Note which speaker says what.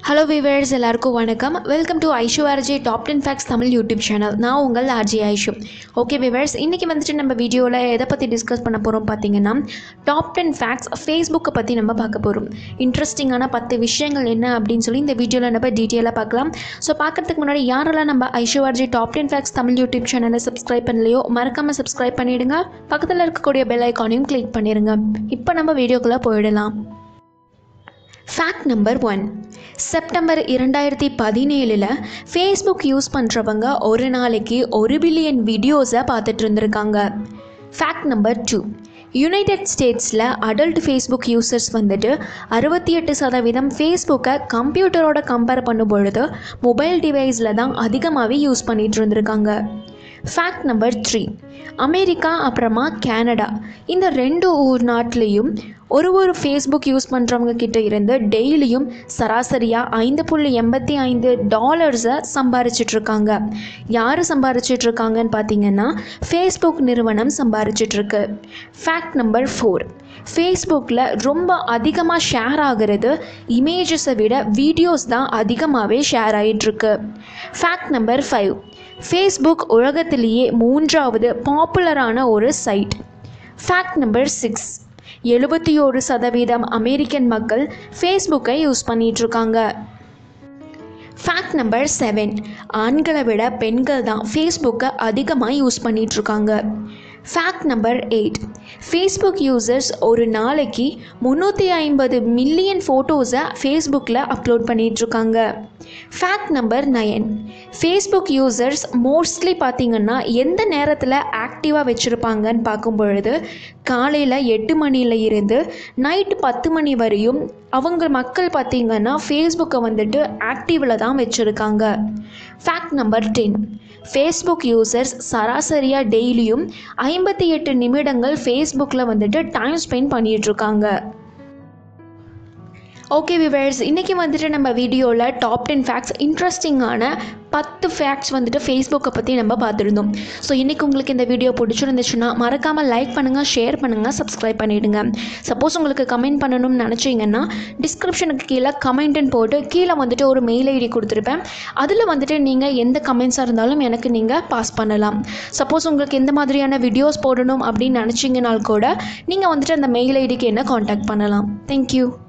Speaker 1: hello viewers எல்லாருக்கும் வணக்கம் welcome to Aishu RJ top ten facts Tamil YouTube channel நான் உங்கள் ஆர்ஜே ஐஷு ஓகே விவர்ஸ் இன்றைக்கி வந்துட்டு நம்ம வீடியோவில் எதை பற்றி டிஸ்கஸ் பண்ண போகிறோம் பார்த்தீங்கன்னா டாப் டென் ஃபேக்ஸ் ஃபேஸ்புக்கை பற்றி நம்ம பார்க்க போகிறோம் இன்ட்ரெஸ்டிங்கான பத்து விஷயங்கள் என்ன அப்படின்னு சொல்லி இந்த வீடியோவில் நம்ம டீட்டெயிலாக பார்க்கலாம் ஸோ பார்க்கறதுக்கு முன்னாடி யாரெல்லாம் நம்ம Aishu RJ top ten facts Tamil YouTube சேனலை சப்ஸ்கிரைப் பண்ணலையோ மறக்காமல் சப்ஸ்கிரைப் பண்ணிவிடுங்க பக்கத்தில் இருக்கக்கூடிய பெல் ஐக்கானையும் கிளிக் பண்ணிடுங்க இப்போ நம்ம வீடியோக்குள்ளே போயிடலாம் ஃபேக்ட் நம்பர் ஒன் செப்டம்பர் இரண்டாயிரத்தி பதினேழில் ஃபேஸ்புக் யூஸ் பண்ணுறவங்க ஒரு நாளைக்கு ஒரு பில்லியன் வீடியோஸை பார்த்துட்டு இருந்திருக்காங்க ஃபேக்ட் நம்பர் டூ யுனைடெட் ஸ்டேட்ஸில் அடல்ட் ஃபேஸ்புக் யூசர்ஸ் வந்துட்டு அறுபத்தி எட்டு சதவீதம் ஃபேஸ்புக்கை கம்ப்யூட்டரோட கம்பேர் பண்ணும் பொழுது மொபைல் டிவைஸில் தான் அதிகமாகவே யூஸ் பண்ணிகிட்டு இருந்திருக்காங்க ஃபேக்ட் நம்பர் த்ரீ அமெரிக்கா அப்புறமா கனடா இந்த ரெண்டு ஊர் நாட்டிலையும் ஒரு ஒரு ஃபேஸ்புக் யூஸ் பண்ணுறவங்க கிட்ட இருந்து டெய்லியும் சராசரியாக ஐந்து புள்ளி எண்பத்தி ஐந்து டாலர்ஸை சம்பாரிச்சிட்ருக்காங்க யார் சம்பாரிச்சிட்ருக்காங்கன்னு பார்த்தீங்கன்னா ஃபேஸ்புக் நிறுவனம் சம்பாரிச்சிட்ருக்கு ஃபேக்ட் நம்பர் ஃபோர் ஃபேஸ்புக்கில் ரொம்ப அதிகமாக ஷேர் ஆகிறது இமேஜஸை விட வீடியோஸ் தான் அதிகமாகவே ஷேர் ஆகிட்டுருக்கு ஃபேக்ட் நம்பர் ஃபைவ் ஃபேஸ்புக் உலகத்திலேயே மூன்றாவது பாப்புலரான ஒரு சைட் ஃபேக்ட் நம்பர் சிக்ஸ் எழுபத்தி ஒரு சதவீதம் அமெரிக்கன் மக்கள் ஃபேஸ்புக்கை யூஸ் பண்ணிகிட்ருக்காங்க ஃபேக்ட் நம்பர் செவன் ஆண்களை விட பெண்கள் தான் ஃபேஸ்புக்கை அதிகமாக யூஸ் பண்ணிகிட்ருக்காங்க fact number eight Facebook users ஒரு நாளைக்கு முந்நூற்றி ஐம்பது மில்லியன் ஃபோட்டோஸை ஃபேஸ்புக்கில் அப்லோட் பண்ணிகிட்ருக்காங்க fact number nine Facebook users mostly பார்த்திங்கன்னா எந்த நேரத்தில் ஆக்டிவாக வச்சுருப்பாங்கன்னு பார்க்கும் பொழுது காலையில் எட்டு மணியில் இருந்து நைட்டு பத்து மணி வரையும் அவங்க மக்கள் பார்த்திங்கன்னா ஃபேஸ்புக்கை வந்துட்டு ஆக்டிவில் தான் வச்சுருக்காங்க fact number ten Facebook users சராசரியாக டெய்லியும் ஐம்பத்தி எட்டு நிமிடங்கள் ஃபேஸ்புக்கில் வந்துட்டு டைம் ஸ்பெண்ட் பண்ணிகிட்ருக்காங்க ஓகே விவர்ஸ் இன்றைக்கி வந்துட்டு நம்ம வீடியோவில் டாப் டென் ஃபேக்ட்ஸ் இன்ட்ரெஸ்டிங்கான பத்து ஃபேக்ட்ஸ் வந்துட்டு ஃபேஸ்புக்கை பற்றி நம்ம பார்த்துருந்தோம் ஸோ இன்றைக்கி உங்களுக்கு இந்த வீடியோ பிடிச்சிருந்துச்சுன்னா மறக்காமல் லைக் பண்ணுங்கள் ஷேர் பண்ணுங்கள் சப்ஸ்கிரைப் பண்ணிவிடுங்க சப்போஸ் உங்களுக்கு கமெண்ட் பண்ணணும்னு நினச்சிங்கன்னா டிஸ்கிரிப்ஷனுக்கு கீழே கமெண்ட்டுன்னு போட்டு கீழே வந்துட்டு ஒரு மெயில் ஐடி கொடுத்துருப்பேன் அதில் வந்துட்டு நீங்கள் எந்த கமெண்ட்ஸாக இருந்தாலும் எனக்கு நீங்கள் பாஸ் பண்ணலாம் சப்போஸ் உங்களுக்கு எந்த மாதிரியான வீடியோஸ் போடணும் அப்படின்னு நினச்சிங்கனால் கூட நீங்கள் வந்துட்டு அந்த மெயில் ஐடிக்கு என்ன காண்டாக்ட் பண்ணலாம் தேங்க்யூ